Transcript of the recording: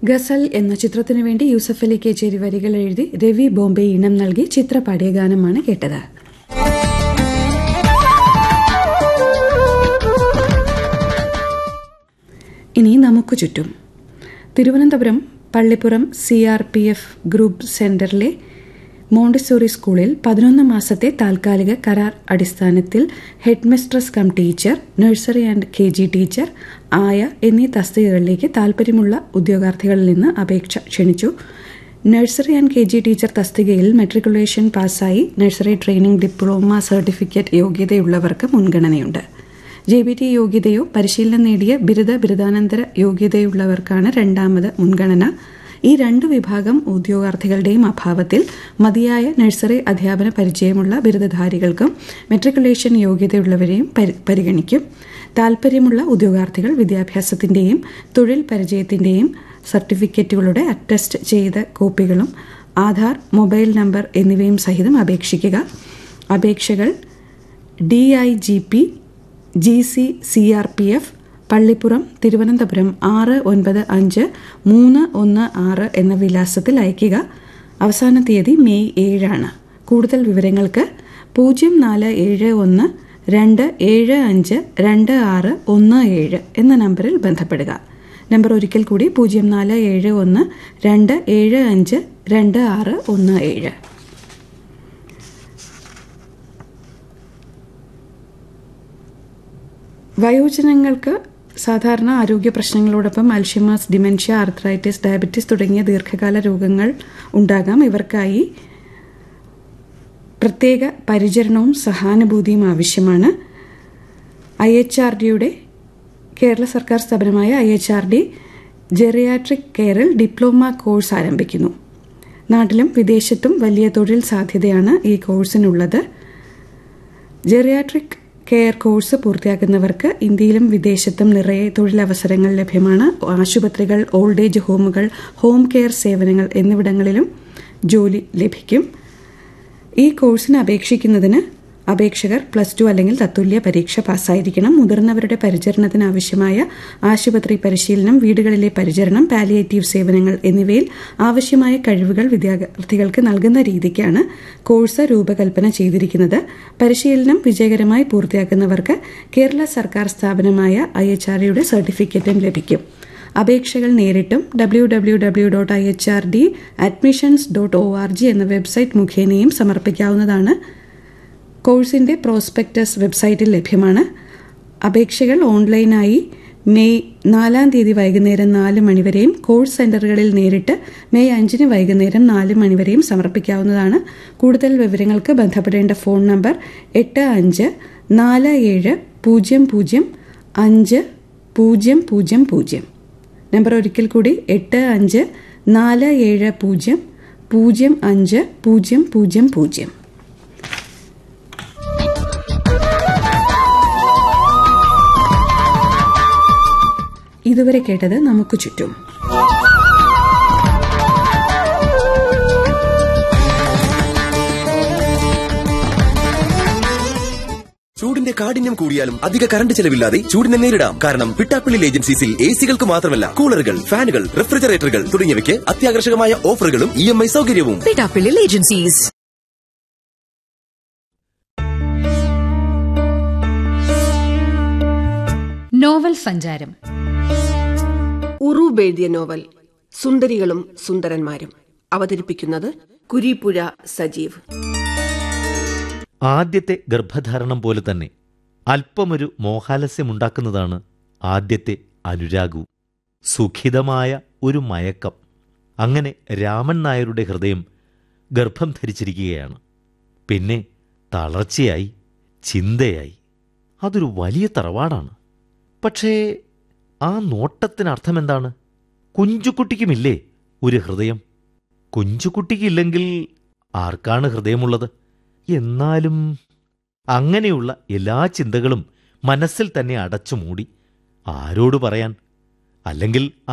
ഗസൽ എന്ന ചിത്രത്തിനു വേണ്ടി യൂസഫ് അലി കേച്ചേരി വരികൾ എഴുതി രവി ബോംബെ ഇണം നൽകി ചിത്ര പാടിയ ഗാനമാണ് കേട്ടത് ഇനി നമുക്ക് ചുറ്റും Thiruvananthapuram Pallippuram C R P F group സെന്ററിലെ മോണ്ടിസോറി സ്കൂളിൽ പതിനൊന്ന് മാസത്തെ താൽക്കാലിക കരാർ അടിസ്ഥാനത്തിൽ head mistress cum teacher nursery and K G teacher ആയ എന്നീ തസ്തികകളിലേക്ക് താൽപ്പര്യമുള്ള ഉദ്യോഗാർത്ഥികളിൽ നിന്ന് അപേക്ഷ ക്ഷണിച്ചു nursery and K G teacher തസ്തികയിൽ മെട്രിക്കുലേഷൻ പാസ്സായി നഴ്സറി ട്രെയിനിംഗ് ഡിപ്ലോമ സർട്ടിഫിക്കറ്റ് യോഗ്യതയുള്ളവർക്ക് മുൻഗണനയുണ്ട് ജെ ബി ടി യോഗ്യതയോ പരിശീലനം നേടിയ ബിരുദ ബിരുദാനന്തര യോഗ്യതയുള്ളവർക്കാണ് രണ്ടാമത് മുൻഗണന ഈ രണ്ടു വിഭാഗം ഉദ്യോഗാർത്ഥികളുടെയും അഭാവത്തിൽ മതിയായ നഴ്സറി അധ്യാപന പരിചയമുള്ള ബിരുദധാരികൾക്കും മെട്രിക്കുലേഷൻ യോഗ്യതയുള്ളവരെയും പരിഗണിക്കും താൽപ്പര്യമുള്ള ഉദ്യോഗാർത്ഥികൾ വിദ്യാഭ്യാസത്തിന്റെയും തൊഴിൽ പരിചയത്തിന്റെയും സർട്ടിഫിക്കറ്റുകളുടെ അറ്റസ്റ്റ് ചെയ്ത കോപ്പികളും ആധാർ മൊബൈൽ നമ്പർ എന്നിവയും സഹിതം അപേക്ഷിക്കുക അപേക്ഷകൾ D I G P G C C R P F Pallippuram Thiruvananthapuram ആറ് ഒൻപത് അഞ്ച് മൂന്ന് ഒന്ന് ആറ് എന്ന വിലാസത്തിൽ അയയ്ക്കുക അവസാന തീയതി മെയ് ഏഴാണ് കൂടുതൽ വിവരങ്ങൾക്ക് പൂജ്യം നാല് ഏഴ് ഒന്ന് രണ്ട് ഏഴ് അഞ്ച് രണ്ട് ആറ് ഒന്ന് ഏഴ് എന്ന നമ്പറിൽ ബന്ധപ്പെടുക നമ്പർ ഒരിക്കൽ കൂടി പൂജ്യം നാല് ഏഴ് ഒന്ന് രണ്ട് ഏഴ് അഞ്ച് രണ്ട് ആറ് ഒന്ന് ഏഴ് വയോജനങ്ങൾക്ക് സാധാരണ ആരോഗ്യ പ്രശ്നങ്ങളോടൊപ്പം അൽഷിമാസ് ഡിമെൻഷ്യ ആർത്രൈറ്റിസ് ഡയബറ്റീസ് തുടങ്ങിയ ദീർഘകാല രോഗങ്ങൾ ഉണ്ടാകാം ഇവർക്കായി പ്രത്യേക പരിചരണവും സഹാനുഭൂതിയും ആവശ്യമാണ് ഐ എച്ച് ആർ ഡിയുടെ കേരള സർക്കാർ സ്ഥാപനമായ I H R D geriatric കെയറിൽ ഡിപ്ലോമ കോഴ്സ് ആരംഭിക്കുന്നു നാട്ടിലും വിദേശത്തും വലിയ തൊഴിൽ സാധ്യതയാണ് ഈ കോഴ്സിനുള്ളത് ജെറിയാട്രിക് കെയർ കോഴ്സ് പൂർത്തിയാക്കുന്നവർക്ക് ഇന്ത്യയിലും വിദേശത്തും നിറയെ തൊഴിലവസരങ്ങൾ ലഭ്യമാണ് ആശുപത്രികൾ ഓൾഡ് ഏജ് ഹോമുകൾ ഹോം കെയർ സേവനങ്ങൾ എന്നിവിടങ്ങളിലും ജോലി ലഭിക്കും ഈ കോഴ്സിന് അപേക്ഷിക്കുന്നതിന് അപേക്ഷകർ പ്ലസ് ടു അല്ലെങ്കിൽ തത്തുല്യ പരീക്ഷ പാസ്സായിരിക്കണം മുതിർന്നവരുടെ പരിചരണത്തിന് ആവശ്യമായ ആശുപത്രി പരിശീലനം വീടുകളിലെ പരിചരണം പാലിയേറ്റീവ് സേവനങ്ങൾ എന്നിവയിൽ ആവശ്യമായ കഴിവുകൾ വിദ്യാർത്ഥികൾക്ക് നൽകുന്ന രീതിക്കാണ് കോഴ്സ് രൂപകൽപ്പന ചെയ്തിരിക്കുന്നത് പരിശീലനം വിജയകരമായി പൂർത്തിയാക്കുന്നവർക്ക് കേരള സർക്കാർ സ്ഥാപനമായ ഐ എച്ച് ആർ ഡിയുടെ സർട്ടിഫിക്കറ്റും ലഭിക്കും അപേക്ഷകൾ നേരിട്ടും W W W dot I H R D admissions dot O R G എന്ന വെബ്സൈറ്റ് മുഖേനയും സമർപ്പിക്കാവുന്നതാണ് കോഴ്സിന്റെ പ്രോസ്പെക്ടസ് വെബ്സൈറ്റിൽ ലഭ്യമാണ് അപേക്ഷകൾ ഓൺലൈനായി മെയ് നാലാം തീയതി വൈകുന്നേരം നാല് മണിവരെയും കോഴ്സ് സെന്ററുകളിൽ നേരിട്ട് മെയ് അഞ്ചിന് വൈകുന്നേരം നാല് മണിവരെയും സമർപ്പിക്കാവുന്നതാണ് കൂടുതൽ വിവരങ്ങൾക്ക് ബന്ധപ്പെടേണ്ട ഫോൺ നമ്പർ എട്ട് അഞ്ച് നാല് ഏഴ് പൂജ്യം പൂജ്യം അഞ്ച് പൂജ്യം പൂജ്യം പൂജ്യം നമ്പർ ഒരിക്കൽ കൂടി എട്ട് അഞ്ച് നാല് ഏഴ് പൂജ്യം പൂജ്യം അഞ്ച് പൂജ്യം പൂജ്യം പൂജ്യം ഇതുവരെ കേട്ടത് നമുക്ക് ചുറ്റും ചൂടിന്റെ കാഠിന്യം കൂടിയാലും അധിക കറണ്ട് ചെലവില്ലാതെ ചൂടിനെ നേരിടാം കാരണം പിട്ടാപ്പിള്ളി ഏജൻസീസിൽ എ സികൾക്ക് മാത്രമല്ല കൂളറുകൾ ഫാനുകൾ റെഫ്രിജറേറ്ററുകൾ തുടങ്ങിയവയ്ക്ക് അത്യാകർഷകമായ ഓഫറുകളും ഇ എം ഐ സൗകര്യവും പിട്ടാപ്പിള്ളിൽ ഏജൻസീസ് നോവൽ സഞ്ചാരം ഉറൂബ് എഴുതിയ നോവൽ സുന്ദരികളും സുന്ദരന്മാരും അവതരിപ്പിക്കുന്നത് കുരീപ്പുഴ സജീവ് ആദ്യത്തെ ഗർഭധാരണം പോലെ തന്നെ അല്പമൊരു മോഹാലസ്യമുണ്ടാക്കുന്നതാണ് ആദ്യത്തെ അനുരാഗവും സുഖിതമായ ഒരു മയക്കം അങ്ങനെ രാമൻ നായരുടെ ഹൃദയം ഗർഭം ധരിച്ചിരിക്കുകയാണ് പിന്നെ തളർച്ചയായി ചിന്തയായി അതൊരു വലിയ തറവാടാണ് പക്ഷേ ആ നോട്ടത്തിനർത്ഥമെന്താണ് കുഞ്ചുകുട്ടിക്കുമില്ലേ ഒരു ഹൃദയം കുഞ്ചുകുട്ടിക്കില്ലെങ്കിൽ ആർക്കാണ് ഹൃദയമുള്ളത് എന്നാലും അങ്ങനെയുള്ള എല്ലാ ചിന്തകളും മനസ്സിൽ തന്നെ അടച്ചുമൂടി ആരോട് പറയാൻ അല്ലെങ്കിൽ